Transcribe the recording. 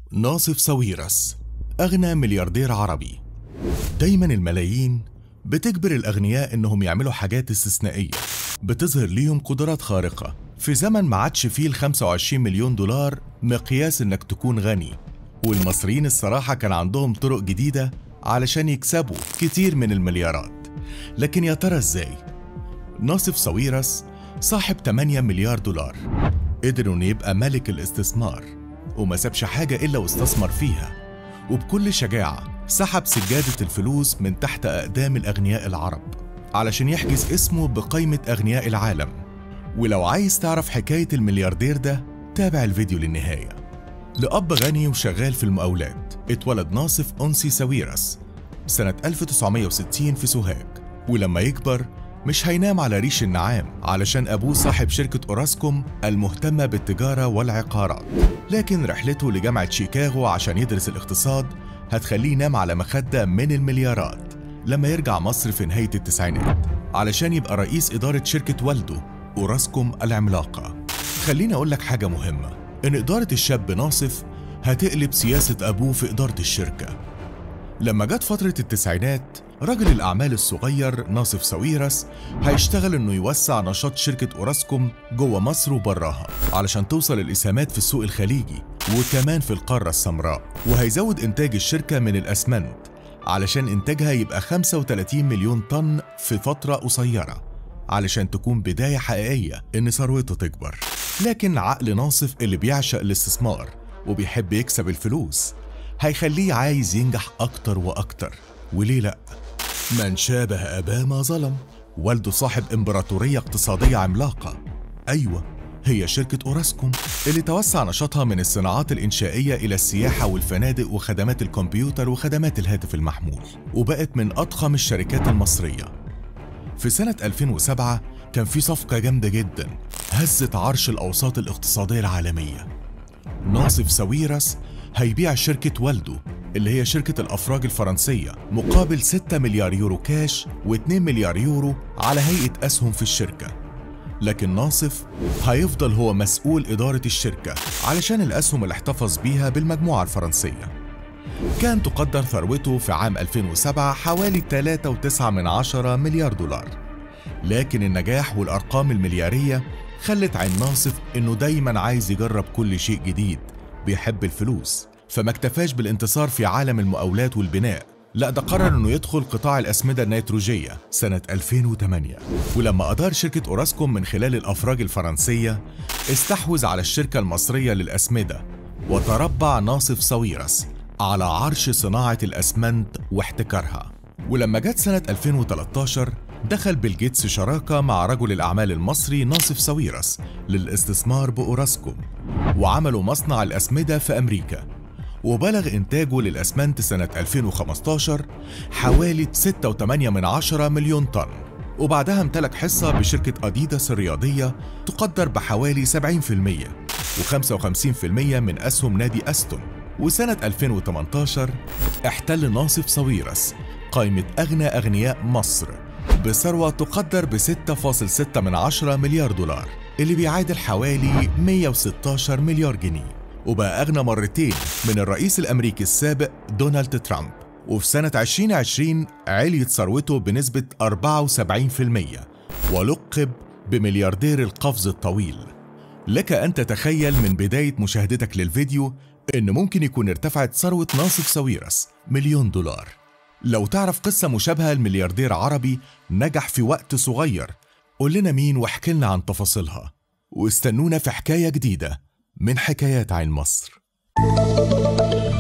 ناصف ساويرس أغنى ملياردير عربي دايما الملايين بتجبر الأغنياء إنهم يعملوا حاجات استثنائية بتظهر ليهم قدرات خارقة في زمن ما عادش فيه ال 25 مليون دولار مقياس إنك تكون غني والمصريين الصراحة كان عندهم طرق جديدة علشان يكسبوا كتير من المليارات لكن يا ترى إزاي؟ ناصف ساويرس صاحب 8 مليار دولار قدر إنه يبقى ملك الاستثمار وما سابش حاجة إلا واستثمر فيها وبكل شجاعة سحب سجادة الفلوس من تحت أقدام الأغنياء العرب علشان يحجز اسمه بقائمة أغنياء العالم ولو عايز تعرف حكاية الملياردير ده تابع الفيديو للنهاية لأب غني وشغال في المقاولات اتولد ناصف أنسي ساويرس سنة 1960 في سوهاج ولما يكبر مش هينام على ريش النعام علشان أبوه صاحب شركة أوراسكوم المهتمة بالتجارة والعقارات لكن رحلته لجامعة شيكاغو عشان يدرس الاقتصاد هتخليه ينام على مخدة من المليارات لما يرجع مصر في نهاية التسعينات علشان يبقى رئيس إدارة شركة والده أوراسكوم العملاقة خليني أقول لك حاجة مهمة إن إدارة الشاب ناصف هتقلب سياسة أبوه في إدارة الشركة لما جت فترة التسعينات رجل الأعمال الصغير ناصف ساويرس هيشتغل إنه يوسع نشاط شركة أوراسكوم جوه مصر وبراها علشان توصل الإسهامات في السوق الخليجي وكمان في القارة السمراء وهيزود إنتاج الشركة من الأسمنت علشان إنتاجها يبقى 35 مليون طن في فترة قصيرة علشان تكون بداية حقيقية إن ثروته تكبر لكن عقل ناصف اللي بيعشق الاستثمار وبيحب يكسب الفلوس هيخليه عايز ينجح أكتر وأكتر وليه لأ؟ من شابه أباه ما ظلم والده صاحب إمبراطورية اقتصادية عملاقة أيوة هي شركة أوراسكوم اللي توسع نشاطها من الصناعات الإنشائية إلى السياحة والفنادق وخدمات الكمبيوتر وخدمات الهاتف المحمول وبقت من أضخم الشركات المصرية في سنة 2007 كان في صفقة جامدة جدا هزت عرش الأوساط الاقتصادية العالمية ناصف ساويرس هيبيع شركة والدو اللي هي شركة الأفراج الفرنسية مقابل 6 مليار يورو كاش و2 مليار يورو على هيئة أسهم في الشركة لكن ناصف هيفضل هو مسؤول إدارة الشركة علشان الأسهم اللي احتفظ بيها بالمجموعة الفرنسية كان تقدر ثروته في عام 2007 حوالي 3.9 من عشرة مليار دولار لكن النجاح والأرقام المليارية خلت عين ناصف إنه دايما عايز يجرب كل شيء جديد بيحب الفلوس فما اكتفاش بالانتصار في عالم المقاولات والبناء لا ده قرر انه يدخل قطاع الاسمده النيتروجيه سنه 2008 ولما ادار شركه اوراسكوم من خلال الافراج الفرنسيه استحوذ على الشركه المصريه للاسمده وتربع ناصف ساويرس على عرش صناعه الاسمنت واحتكارها ولما جت سنه 2013 دخل بيل جيتس شراكه مع رجل الاعمال المصري ناصف ساويرس للاستثمار باوراسكوم وعملوا مصنع الاسمده في امريكا وبلغ إنتاجه للأسمنت سنة 2015 حوالي 6.8 من عشرة مليون طن وبعدها امتلك حصة بشركة أديداس الرياضية تقدر بحوالي 70% و55% من أسهم نادي أستون وسنة 2018 احتل ناصف ساويرس قائمة أغنى أغنياء مصر بثروة تقدر ب 6.6 من عشرة مليار دولار اللي بيعادل حوالي 116 مليار جنيه وبقى أغنى مرتين من الرئيس الأمريكي السابق دونالد ترامب وفي سنة 2020 عليت ثروته بنسبة 74% ولقب بملياردير القفز الطويل لك أن تتخيل من بداية مشاهدتك للفيديو إن ممكن يكون ارتفعت ثروة ناصف ساويرس مليون دولار لو تعرف قصة مشابهة لملياردير عربي نجح في وقت صغير قول لنا مين واحكي لنا عن تفاصيلها واستنونا في حكاية جديدة من حكايات عين مصر